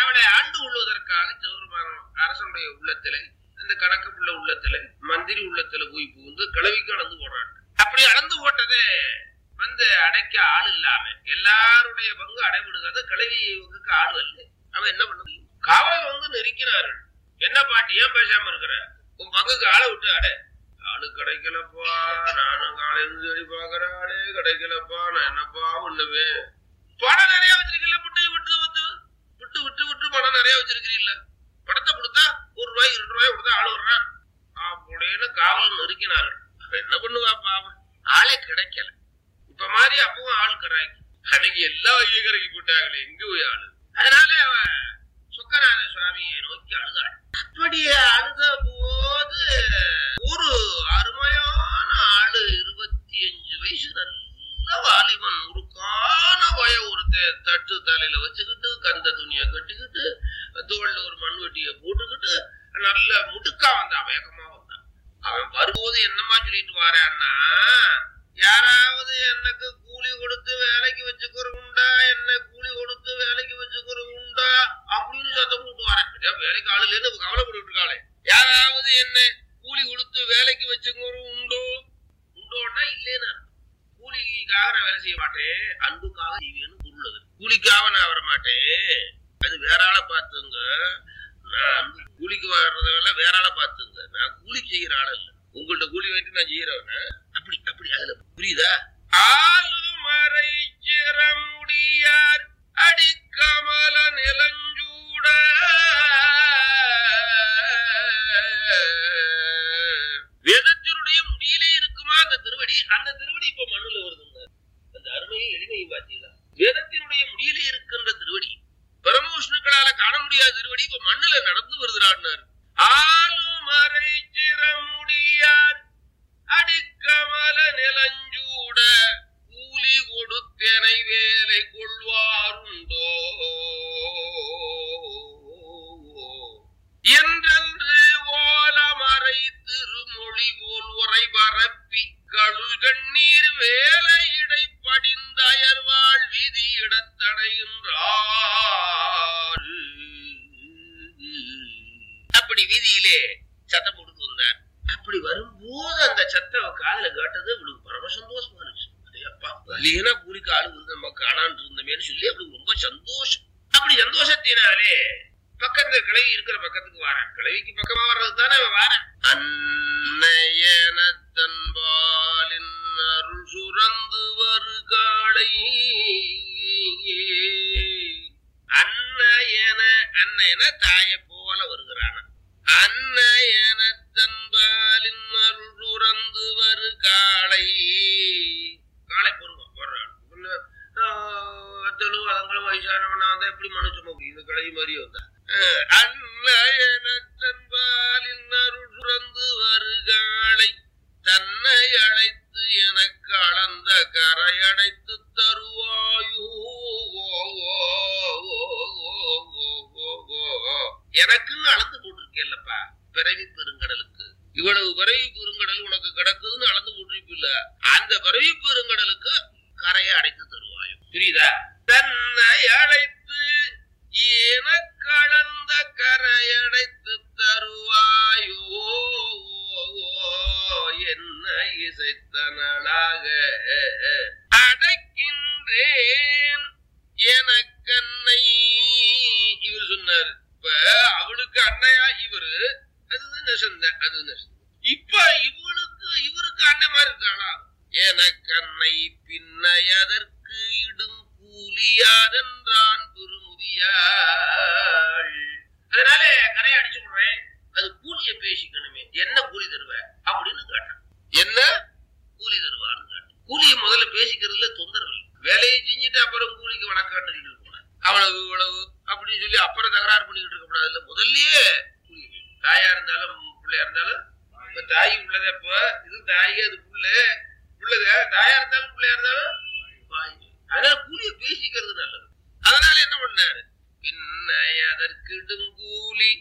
அவளை ஆண்டு கொள்வதற்காக சிவபெருமான் அரசனுடைய உள்ளத்திலே அந்த கணக்கு புள்ள உள்ளத்துல மந்திரி உள்ளத்துல போய் புகுந்து கிளவிக்கு அளந்து போனான் அப்படி அளந்து போட்டது வந்து அடைக்க ஆள் இல்லாம எல்லாருடைய பங்கு அடைவிடுகிறது கிளவி பங்குக்கு ஆள் அல்ல அவன் என்ன பண்ண முடியும் காவலர் வந்து நெருக்கினார்கள் என்ன பாட்டி ஏன் பேசாம இருக்கிற உன் பங்குக்கு ஆளை விட்டு அடை ஆளு கிடைக்கலப்பா நானும் காலையில தேடி பாக்குறேன் ஆளே கிடைக்கலப்பா நான் என்னப்பா பண்ணுவேன் பணம் நிறைய வச்சிருக்கீங்களா விட்டு விட்டு விட்டு விட்டு விட்டு விட்டு பணம் நிறைய வச்சிருக்கிறீல்ல பணத்தை கொடுத்தா ஒரு ரூபாய் ரெண்டு ரூபாய் கொடுத்தா ஆள் வர்றான் அப்படின்னு காவல் நெருக்கினார்கள் அவன் என்ன பண்ணுவாப்பா அவன் ஆளே கிடைக்கல இப்ப மாதிரி அப்பவும் ஆள் கிடைக்கு அன்னைக்கு எல்லா ஐயகரைக்கு போட்டாங்களே எங்க போய் ஆளு அதனால அவன் சுக்கநாத சுவாமியை நோக்கி அழுதாள் அப்படி அழுத போது ஒரு அருமையான ஆளு இருபத்தி அஞ்சு வயசு நல்ல வாலிபன் உருக்கான வய ஒருத்தன் தட்டு தலையில வச்சுக்கிட்டு கந்த துணியை கட்டிக்கிட்டு தோல்ல ஒரு மண்வெட்டியை போட்டுக்கிட்டு நல்ல முடுக்கா வந்தான் வேகமா வந்தான் அவன் வரும்போது என்னமா சொல்லிட்டு வாரான்னா யாராவது எனக்கு கூலி கொடுத்து வேலைக்கு வச்சுக்கிறவுண்டா என்ன கூலி கொடுத்து வேலைக்கு வச்சுக்கிறவுண்டா அப்படின்னு சத்தம் போட்டு வரேன் ஏன் வேலைக்கு ஆளு இல்லைன்னு கவலைப்பட்டு இருக்காளே யாராவது என்ன கூலி கொடுத்து வேலைக்கு வச்சுக்கிறோம் உண்டோ உண்டோன்னா இல்லைன்னு அர்த்தம். கூலிக்காக நான் வேலை செய்ய மாட்டேன் அன்புக்காக செய்வேன்னு பொருள் அது கூலிக்காக நான் வர மாட்டேன் அது வேற ஆளை பார்த்துங்க நான் அன்பு கூலிக்கு வர்றதெல்லாம் வேற ஆளை பார்த்துங்க நான் கூலி செய்யற ஆள் இல்ல உங்கள்ட்ட கூலி வாங்கிட்டு நான் செய்யறவன அப்படி அப்படி அதுல புரியுதா ஆளுமறை சிறமுடியார் அடிக்கமல நிலஞ்சூட வேதத்தினுடைய முடியிலே இருக்குமா அந்த திருவடி அந்த திருவடி இப்ப மண்ணுல வருதுங்க அந்த அருமையும் எளிமையும் பார்த்தீங்களா வேதத்தினுடைய முடியிலே இருக்கின்ற திருவடி பரமவிஷ்ணுக்களால காண முடியாத திருவடி இப்ப மண்ணுல நடந்து வருகிறார் ஆளுமறை சிறமுடியார் அடிக்கமல நிலஞ்சூட கூலி கொடுத்தனை வேலை கொள்வாருண்டோ என்றென்று ஓலமறை திருமொழி போல் உரை பரப்பி கழுல் கண்ணீர் வேலையிடை படிந்தயர்வாள் விதி இடத்தடைகின்றார் அப்படி வீதியிலே சத்தம் போட்டு வந்தார் அப்படி வரும்போது அந்த சத்தம் அவ காதுல கேட்டது இவளுக்கு பரம சந்தோஷமா இருந்துச்சு அடே அப்பா வலியனா கூலிக்கு ஆளு வந்து நம்ம காணான்னு இருந்தோமேன்னு சொல்லி அவளுக்கு ரொம்ப சந்தோஷம் அப்படி சந்தோஷத்தினாலே பக்கத்துல கிளவி இருக்கிற பக்கத்துக்கு வாரேன் கிளவிக்கு பக்கமா வர்றது தானே அவன் வாரேன் அன்னையன தன்பாலின் அருள் சுரந்து வரு காளை அன்னையன அன்னையன தாயை போல வருகிறான அன்னையன தன்பாலின் அருள் சுரந்து வரு காளை காளை பொருவம் வர்றான் அத்தலும் அதங்களும் வயசானவனா வந்தா எப்படி மனுஷன் முடியும் இந்த கிளவி மாதிரி வந்தா அன்னையனத்தன்பாலின் அருள் சுரந்து வருகாலை தன்னை அழைத்து எனக்கு அளந்த கரை அடைத்து தருவாயோ எனக்குன்னு அளந்து போட்டிருக்கேல்லப்பா பிறவி பெருங்கடலுக்கு இவ்வளவு பிறவி பெருங்கடல் உனக்கு கிடக்குதுன்னு அளந்து போட்டிருப்பில்ல அந்த பிறவி பெருங்கடலுக்கு கரையை அடைத்து தருவாயோ புரியுதா தன்னை அழைத்து எனக்களந்த கரையடைத்து தருவாயோ என்ன இசைத்தனளாக அடைக்கின்றேன் எனக்கன்னை இவர் சொன்னார் இப்ப அவளுக்கு அண்ணையா இவரு அது நெசந்த அது நெசந்த இப்ப இவளுக்கு இவருக்கு அண்ணன் மாதிரி இருக்காளா எனக்கன்னை பின்னையதற்கு இடும் கூலியாதென்றான் பெருமுதியாள் அதனால கரையை அடிச்சு விடுறேன் அது கூலிய பேசிக்கணுமே என்ன கூலி தருவ அப்படின்னு கேட்டான் என்ன கூலி தருவான்னு கேட்டான் கூலியை முதல்ல பேசிக்கிறதுல தொந்தரவு இல்லை. வேலையை செஞ்சுட்டு அப்புறம் கூலிக்கு வணக்கம் சொல்லிட்டு போனேன் அவ்வளவு இவ்வளவு அப்படின்னு சொல்லி அப்புறம் தகராறு பண்ணிக்கிட்டு இருக்க கூடாது முதல்லயே கூலி வேணும். தாயா இருந்தாலும் பிள்ளையா இருந்தாலும் இப்ப தாய் உள்ளத இப்ப இது தாய் அது புள்ள புள்ளத தாயா இருந்தாலும் பிள்ளையா இருந்தாலும் வாய். அதனால கூலிய பேசிக்கிறது நல்லது அதனால என்ன பண்ணாரு பின்னை அதற்கிடும் கூலி